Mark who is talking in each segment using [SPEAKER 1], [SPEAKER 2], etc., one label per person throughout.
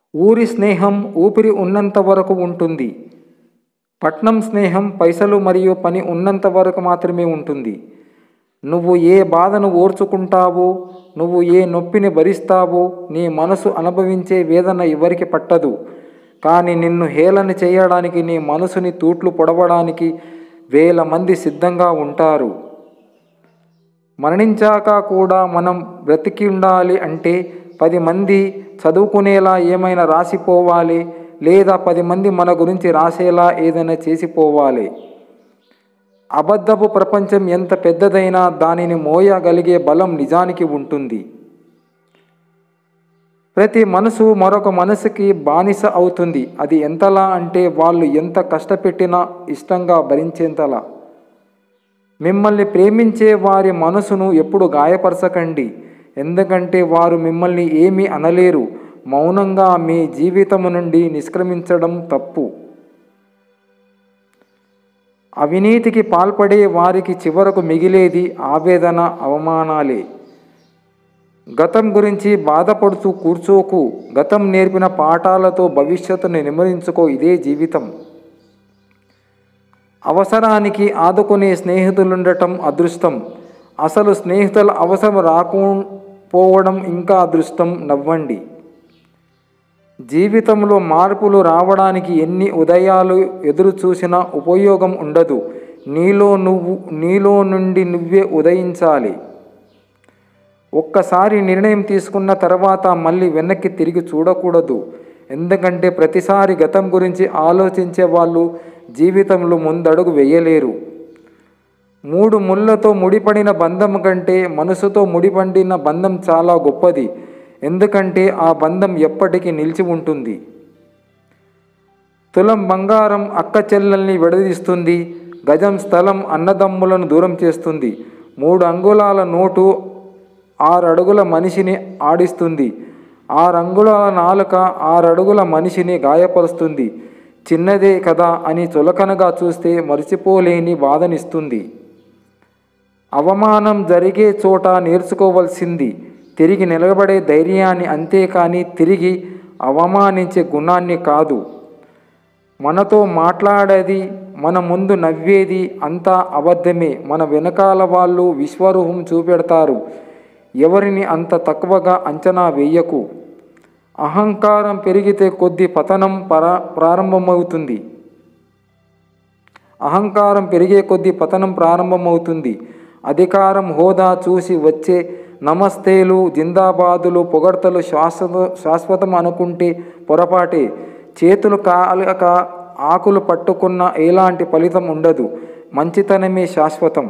[SPEAKER 1] ఊరి స్నేహం ఊపిరి ఉన్నంత వరకు ఉంటుంది పట్నం స్నేహం పైసలు మరియు పని ఉన్నంత వరకు మాత్రమే ఉంటుంది నువ్వు ఏ బాధను ఓర్చుకుంటావో నువ్వు ఏ నొప్పిని భరిస్తావో నీ మనసు అనుభవించే వేదన ఎవరికి పట్టదు కానీ నిన్ను హేళన చేయడానికి నీ మనసుని తూట్లు పొడవడానికి వేల మంది సిద్ధంగా ఉంటారు మరణించాక కూడా మనం బ్రతికి ఉండాలి అంటే పది మంది చదువుకునేలా ఏమైనా రాసిపోవాలి లేదా పది మంది మన గురించి రాసేలా ఏదైనా చేసిపోవాలి అబద్ధపు ప్రపంచం ఎంత పెద్దదైనా దానిని మోయగలిగే బలం నిజానికి ఉంటుంది ప్రతి మనసు మరొక మనసుకి బానిస అవుతుంది అది ఎంతలా అంటే వాళ్ళు ఎంత కష్టపెట్టినా ఇష్టంగా భరించేంతలా మిమ్మల్ని ప్రేమించే వారి మనసును ఎప్పుడు గాయపరచకండి ఎందుకంటే వారు మిమ్మల్ని ఏమీ అనలేరు మౌనంగా మీ జీవితము నుండి నిష్క్రమించడం తప్పు అవినీతికి పాల్పడే వారికి చివరకు మిగిలేది ఆవేదన అవమానాలే గతం గురించి బాధపడుతూ కూర్చోకు గతం నేర్పిన పాఠాలతో భవిష్యత్తును నిర్మరించుకో ఇదే జీవితం అవసరానికి ఆదుకునే స్నేహితులుండటం అదృష్టం అసలు స్నేహితుల అవసరం రాకపోవడం ఇంకా అదృష్టం నవ్వండి జీవితంలో మార్పులు రావడానికి ఎన్ని ఉదయాలు ఎదురు చూసినా ఉపయోగం ఉండదు నీలో నువ్వు నీలో నుండి నువ్వే ఉదయించాలి ఒక్కసారి నిర్ణయం తీసుకున్న తర్వాత మళ్ళీ వెనక్కి తిరిగి చూడకూడదు ఎందుకంటే ప్రతిసారి గతం గురించి ఆలోచించే వాళ్ళు జీవితంలో ముందడుగు వేయలేరు మూడు ముళ్ళతో ముడిపడిన బంధం కంటే మనసుతో ముడిపడిన బంధం చాలా గొప్పది ఎందుకంటే ఆ బంధం ఎప్పటికీ నిలిచి ఉంటుంది తులం బంగారం అక్క చెల్లెల్ని విడదీస్తుంది గజం స్థలం అన్నదమ్ములను దూరం చేస్తుంది మూడు అంగుళాల నోటు ఆరు అడుగుల మనిషిని ఆడిస్తుంది ఆరు అంగుళాల నాలుక ఆరు అడుగుల మనిషిని గాయపరుస్తుంది చిన్నదే కదా అని చులకనగా చూస్తే మర్చిపోలేని బాధనిస్తుంది అవమానం జరిగే చోట నేర్చుకోవలసింది తిరిగి నిలబడే ధైర్యాన్ని అంతేకాని తిరిగి అవమానించే గుణాన్ని కాదు మనతో మాట్లాడేది మన ముందు నవ్వేది అంతా అబద్ధమే మన వెనకాల వాళ్ళు విశ్వరూహం చూపెడతారు ఎవరిని అంత తక్కువగా అంచనా వేయకు అహంకారం పెరిగితే కొద్ది పతనం పరా ప్రారంభమవుతుంది అహంకారం పెరిగే కొద్ది పతనం ప్రారంభమవుతుంది అధికారం హోదా చూసి వచ్చే నమస్తేలు జిందాబాదులు పొగడ్తలు శాశ్వత శాశ్వతం అనుకుంటే పొరపాటే చేతులు కాలక ఆకులు పట్టుకున్న ఎలాంటి ఫలితం ఉండదు మంచితనమే శాశ్వతం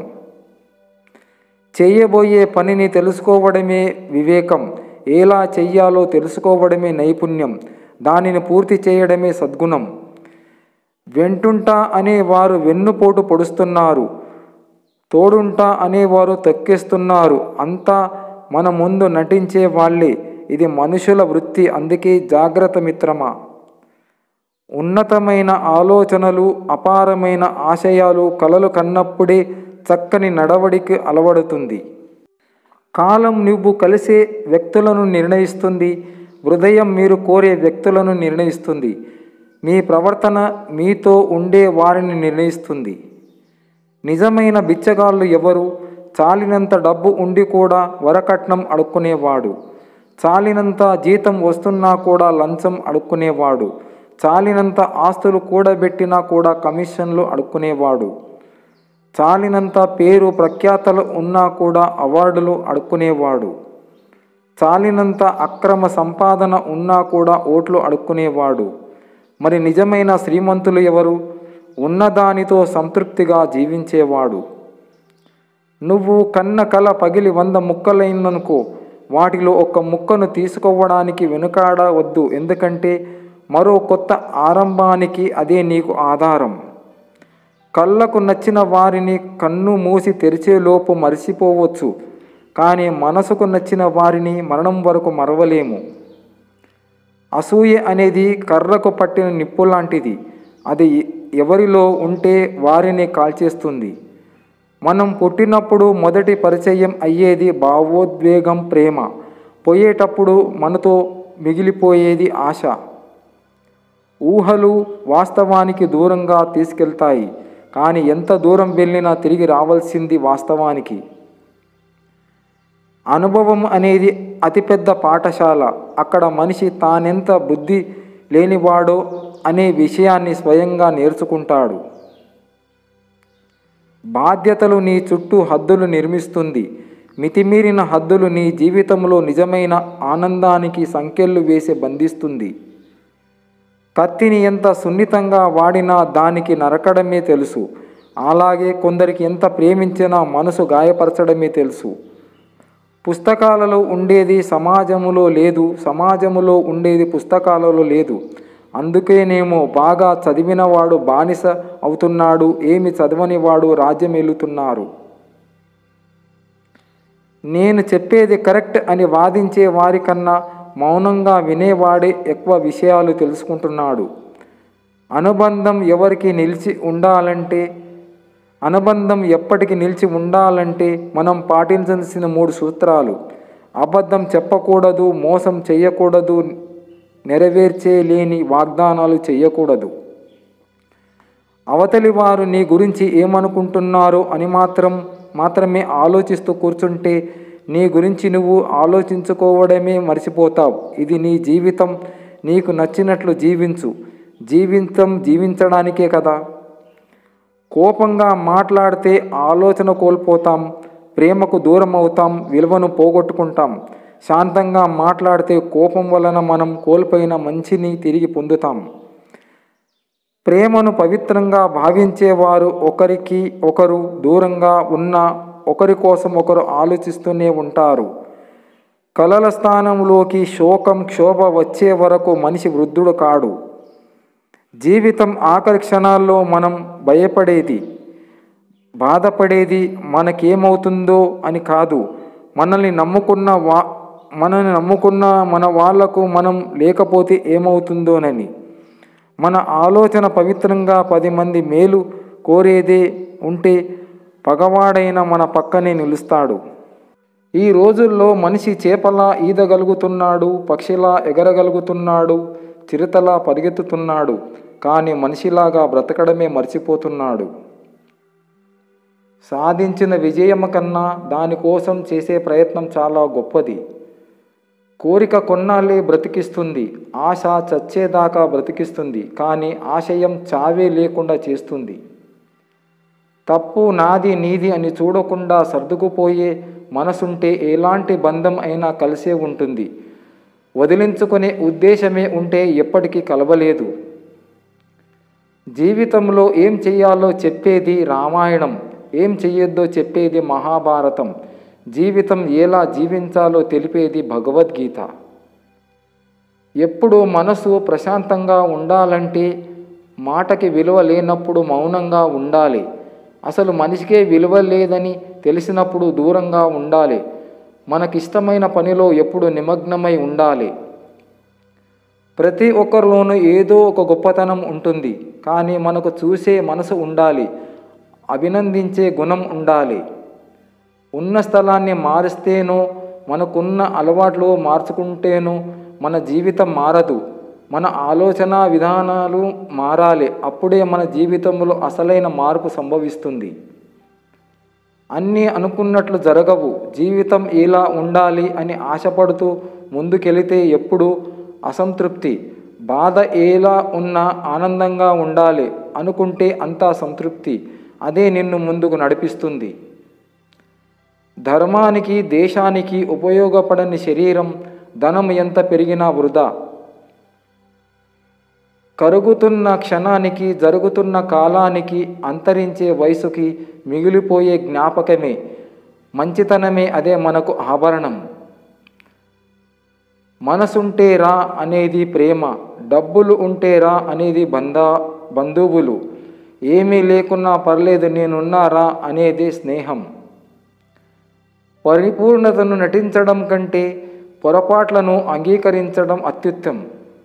[SPEAKER 1] చేయబోయే పనిని తెలుసుకోవడమే వివేకం ఎలా చెయ్యాలో తెలుసుకోవడమే నైపుణ్యం దానిని పూర్తి చేయడమే సద్గుణం వెంటుంటా అనేవారు వెన్నుపోటు పొడుస్తున్నారు తోడుంటా అనేవారు తొక్కేస్తున్నారు అంతా మన ముందు నటించే వాళ్ళే ఇది మనుషుల వృత్తి అందుకే జాగ్రత్త మిత్రమా ఉన్నతమైన ఆలోచనలు అపారమైన ఆశయాలు కలలు కన్నప్పుడే చక్కని నడవడికి అలవడుతుంది కాలం నువ్వు కలిసే వ్యక్తులను నిర్ణయిస్తుంది హృదయం మీరు కోరే వ్యక్తులను నిర్ణయిస్తుంది మీ ప్రవర్తన మీతో ఉండే వారిని నిర్ణయిస్తుంది నిజమైన బిచ్చగాళ్ళు ఎవరు చాలినంత డబ్బు ఉండి కూడా వరకట్నం అడుక్కునేవాడు చాలినంత జీతం వస్తున్నా కూడా లంచం అడుక్కునేవాడు చాలినంత ఆస్తులు కూడబెట్టినా కూడా కమిషన్లు అడుక్కునేవాడు చాలినంత పేరు ప్రఖ్యాతలు ఉన్నా కూడా అవార్డులు అడుక్కునేవాడు చాలినంత అక్రమ సంపాదన ఉన్నా కూడా ఓట్లు అడుక్కునేవాడు మరి నిజమైన శ్రీమంతులు ఎవరు ఉన్నదానితో సంతృప్తిగా జీవించేవాడు నువ్వు కన్న కల పగిలి వంద ముక్కలైందనుకో వాటిలో ఒక ముక్కను తీసుకోవడానికి వెనుకాడవద్దు ఎందుకంటే మరో కొత్త ఆరంభానికి అదే నీకు ఆధారం కళ్ళకు నచ్చిన వారిని కన్ను మూసి తెరిచేలోపు మరిచిపోవచ్చు కానీ మనసుకు నచ్చిన వారిని మరణం వరకు మరవలేము అసూయ అనేది కర్రకు పట్టిన నిప్పు లాంటిది అది ఎవరిలో ఉంటే వారిని కాల్చేస్తుంది మనం పుట్టినప్పుడు మొదటి పరిచయం అయ్యేది భావోద్వేగం ప్రేమ పోయేటప్పుడు మనతో మిగిలిపోయేది ఆశ ఊహలు వాస్తవానికి దూరంగా తీసుకెళ్తాయి కానీ ఎంత దూరం వెళ్ళినా తిరిగి రావాల్సింది వాస్తవానికి అనుభవం అనేది అతిపెద్ద పాఠశాల అక్కడ మనిషి తానెంత బుద్ధి లేనివాడో అనే విషయాన్ని స్వయంగా నేర్చుకుంటాడు బాధ్యతలు నీ చుట్టూ హద్దులు నిర్మిస్తుంది మితిమీరిన హద్దులు నీ జీవితంలో నిజమైన ఆనందానికి సంకెళ్ళు వేసి బంధిస్తుంది కత్తిని ఎంత సున్నితంగా వాడినా దానికి నరకడమే తెలుసు అలాగే కొందరికి ఎంత ప్రేమించినా మనసు గాయపరచడమే తెలుసు పుస్తకాలలో ఉండేది సమాజములో లేదు సమాజములో ఉండేది పుస్తకాలలో లేదు అందుకేనేమో బాగా చదివినవాడు బానిస అవుతున్నాడు ఏమి చదవనివాడు రాజ్యం ఏలుతున్నారు నేను చెప్పేది కరెక్ట్ అని వాదించే వారికన్నా మౌనంగా వినేవాడే ఎక్కువ విషయాలు తెలుసుకుంటున్నాడు అనుబంధం ఎవరికి నిలిచి ఉండాలంటే అనుబంధం ఎప్పటికి నిలిచి ఉండాలంటే మనం పాటించాల్సిన మూడు సూత్రాలు అబద్ధం చెప్పకూడదు మోసం చేయకూడదు నెరవేర్చేలేని వాగ్దానాలు చేయకూడదు అవతలి వారు నీ గురించి ఏమనుకుంటున్నారో అని మాత్రం మాత్రమే ఆలోచిస్తూ కూర్చుంటే నీ గురించి నువ్వు ఆలోచించుకోవడమే మర్చిపోతావు ఇది నీ జీవితం నీకు నచ్చినట్లు జీవించు జీవితం జీవించడానికే కదా కోపంగా మాట్లాడితే ఆలోచన కోల్పోతాం ప్రేమకు దూరం అవుతాం విలువను పోగొట్టుకుంటాం శాంతంగా మాట్లాడితే కోపం వలన మనం కోల్పోయిన మంచిని తిరిగి పొందుతాం ప్రేమను పవిత్రంగా భావించేవారు ఒకరికి ఒకరు దూరంగా ఉన్న ఒకరి కోసం ఒకరు ఆలోచిస్తూనే ఉంటారు కలల స్థానంలోకి శోకం క్షోభ వచ్చే వరకు మనిషి వృద్ధుడు కాడు జీవితం ఆఖరి క్షణాల్లో మనం భయపడేది బాధపడేది మనకేమవుతుందో అని కాదు మనల్ని నమ్ముకున్న వా మనల్ని నమ్ముకున్న మన వాళ్లకు మనం లేకపోతే ఏమవుతుందోనని మన ఆలోచన పవిత్రంగా పది మంది మేలు కోరేదే ఉంటే పగవాడైన మన పక్కనే నిలుస్తాడు ఈ రోజుల్లో మనిషి చేపలా ఈదగలుగుతున్నాడు పక్షిలా ఎగరగలుగుతున్నాడు చిరుతలా పరిగెత్తుతున్నాడు కానీ మనిషిలాగా బ్రతకడమే మర్చిపోతున్నాడు సాధించిన విజయం కన్నా దానికోసం చేసే ప్రయత్నం చాలా గొప్పది కోరిక కొన్నాళ్ళే బ్రతికిస్తుంది ఆశ చచ్చేదాకా బ్రతికిస్తుంది కానీ ఆశయం చావే లేకుండా చేస్తుంది తప్పు నాది నీది అని చూడకుండా సర్దుకుపోయే మనసుంటే ఎలాంటి బంధం అయినా కలిసే ఉంటుంది వదిలించుకునే ఉద్దేశమే ఉంటే ఎప్పటికీ కలవలేదు జీవితంలో ఏం చెయ్యాలో చెప్పేది రామాయణం ఏం చెయ్యొద్దో చెప్పేది మహాభారతం జీవితం ఎలా జీవించాలో తెలిపేది భగవద్గీత ఎప్పుడు మనసు ప్రశాంతంగా ఉండాలంటే మాటకి విలువ లేనప్పుడు మౌనంగా ఉండాలి అసలు మనిషికే విలువ లేదని తెలిసినప్పుడు దూరంగా ఉండాలి మనకిష్టమైన పనిలో ఎప్పుడు నిమగ్నమై ఉండాలి ప్రతి ఒక్కరిలోనూ ఏదో ఒక గొప్పతనం ఉంటుంది కానీ మనకు చూసే మనసు ఉండాలి అభినందించే గుణం ఉండాలి ఉన్న స్థలాన్ని మారిస్తేనో మనకున్న అలవాట్లు మార్చుకుంటేనో మన జీవితం మారదు మన ఆలోచన విధానాలు మారాలి అప్పుడే మన జీవితంలో అసలైన మార్పు సంభవిస్తుంది అన్నీ అనుకున్నట్లు జరగవు జీవితం ఇలా ఉండాలి అని ఆశపడుతూ ముందుకెళితే ఎప్పుడు అసంతృప్తి బాధ ఎలా ఉన్నా ఆనందంగా ఉండాలి అనుకుంటే అంతా సంతృప్తి అదే నిన్ను ముందుకు నడిపిస్తుంది ధర్మానికి దేశానికి ఉపయోగపడని శరీరం ధనం ఎంత పెరిగినా వృధా కరుగుతున్న క్షణానికి జరుగుతున్న కాలానికి అంతరించే వయసుకి మిగిలిపోయే జ్ఞాపకమే మంచితనమే అదే మనకు ఆభరణం మనసుంటే రా అనేది ప్రేమ డబ్బులు ఉంటే రా అనేది బంధా బంధువులు ఏమీ లేకున్నా పర్లేదు నేనున్నారా అనేది స్నేహం పరిపూర్ణతను నటించడం కంటే పొరపాట్లను అంగీకరించడం అత్యుత్తమం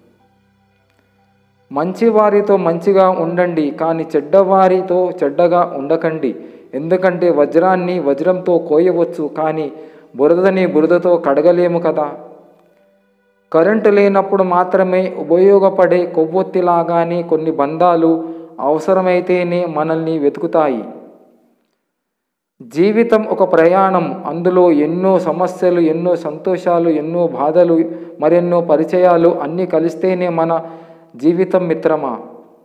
[SPEAKER 1] మంచివారితో మంచిగా ఉండండి కానీ చెడ్డవారితో చెడ్డగా ఉండకండి ఎందుకంటే వజ్రాన్ని వజ్రంతో కోయవచ్చు కానీ బురదని బురదతో కడగలేము కదా కరెంటు లేనప్పుడు మాత్రమే ఉపయోగపడే కొవ్వొత్తిలాగానే కొన్ని బంధాలు అవసరమైతేనే మనల్ని వెతుకుతాయి జీవితం ఒక ప్రయాణం అందులో ఎన్నో సమస్యలు ఎన్నో సంతోషాలు ఎన్నో బాధలు మరెన్నో పరిచయాలు అన్నీ కలిస్తేనే మన జీవితం మిత్రమా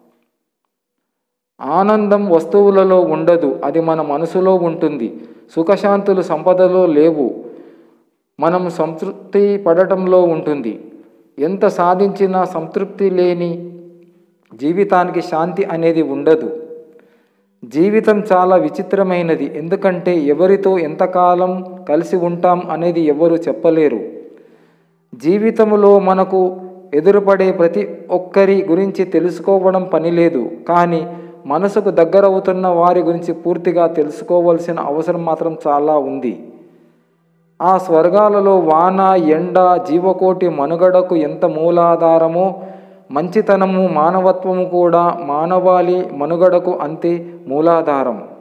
[SPEAKER 1] ఆనందం వస్తువులలో ఉండదు అది మన మనసులో ఉంటుంది సుఖశాంతులు సంపదలో లేవు మనం సంతృప్తి పడటంలో ఉంటుంది ఎంత సాధించినా సంతృప్తి లేని జీవితానికి శాంతి అనేది ఉండదు జీవితం చాలా విచిత్రమైనది ఎందుకంటే ఎవరితో ఎంతకాలం కలిసి ఉంటాం అనేది ఎవరు చెప్పలేరు జీవితంలో మనకు ఎదురుపడే ప్రతి ఒక్కరి గురించి తెలుసుకోవడం పని లేదు కానీ మనసుకు దగ్గరవుతున్న వారి గురించి పూర్తిగా తెలుసుకోవాల్సిన అవసరం మాత్రం చాలా ఉంది ఆ స్వర్గాలలో వాన ఎండ జీవకోటి మనుగడకు ఎంత మూలాధారమో మంచితనము మానవత్వము కూడా మానవాళి మనుగడకు అంతే మూలాధారం